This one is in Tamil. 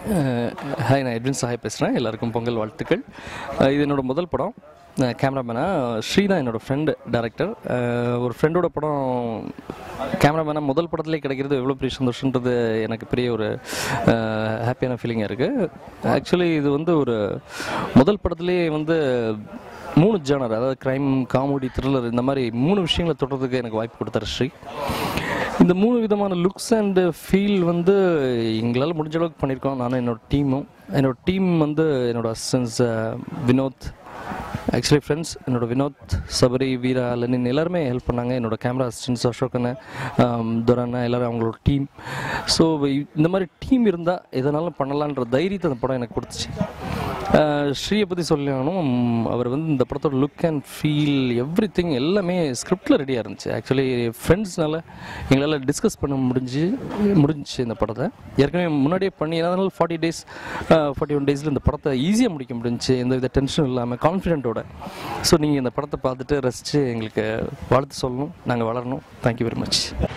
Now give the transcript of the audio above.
ஹாய் நான் எட்வின் சஹாய் பேசுகிறேன் எல்லாருக்கும் பொங்கல் வாழ்த்துக்கள் அஹ் இது என்னோட முதல் படம் கேமராமேனாக ஸ்ரீ தான் என்னோடய ஃப்ரெண்டு டேரக்டர் ஒரு ஃப்ரெண்டோட படம் கேமராமேனாக முதல் படத்துலேயே கிடைக்கிறது எவ்வளோ பெரிய சந்தோஷன்றது எனக்கு பெரிய ஒரு ஹாப்பியான ஃபீலிங்காக இருக்குது ஆக்சுவலி இது வந்து ஒரு முதல் படத்துலேயே வந்து மூணு ஜானர் அதாவது க்ரைம் காமெடி த்ரில்லர் இந்த மாதிரி மூணு விஷயங்களை தொடர்றதுக்கு எனக்கு வாய்ப்பு கொடுத்தாரு ஸ்ரீ இந்த மூணு விதமான லுக்ஸ் அண்ட் ஃபீல் வந்து எங்களால் முடிஞ்ச அளவுக்கு பண்ணியிருக்கோம் நானும் என்னோட டீமும் என்னோட டீம் வந்து என்னோட அசிஸ்டன்ஸ் வினோத் ஆக்சுவலி ஃப்ரெண்ட்ஸ் என்னோட வினோத் சபரி வீரா லெனின் எல்லாருமே ஹெல்ப் பண்ணாங்க என்னோட கேமரா அசிஸ்டன்ஸ் அசோகனை துரண்ணா எல்லாரும் அவங்களோட டீம் ஸோ இந்த மாதிரி டீம் இருந்தால் எதனாலும் பண்ணலான்ற தைரியத்தை அந்த படம் எனக்கு கொடுத்துச்சு அஹ் ஸ்ரீயை பற்றி சொல்லணும் அவர் வந்து இந்த படத்தோட look and feel everything எல்லாமே ஸ்கிரிப்டில் ரெடியாக இருந்துச்சு ஆக்சுவலி ஃப்ரெண்ட்ஸ்னால எங்களால் டிஸ்கஸ் பண்ண முடிஞ்சு முடிஞ்சுச்சு இந்த படத்தை ஏற்கனவே முன்னாடியே பண்ணி அதனால ஃபார்ட்டி டேஸ் ஃபார்ட்டி ஒன் டேஸில் இந்த படத்தை ஈஸியாக முடிக்க முடிஞ்சுச்சு எந்த வித டென்ஷனும் இல்லாமல் கான்ஃபிடென்ட்டோட ஸோ நீங்கள் இந்த படத்தை பார்த்துட்டு ரசித்து எங்களுக்கு வாழ்த்து சொல்லணும் நாங்கள் வளரணும் தேங்க்யூ வெரி மச்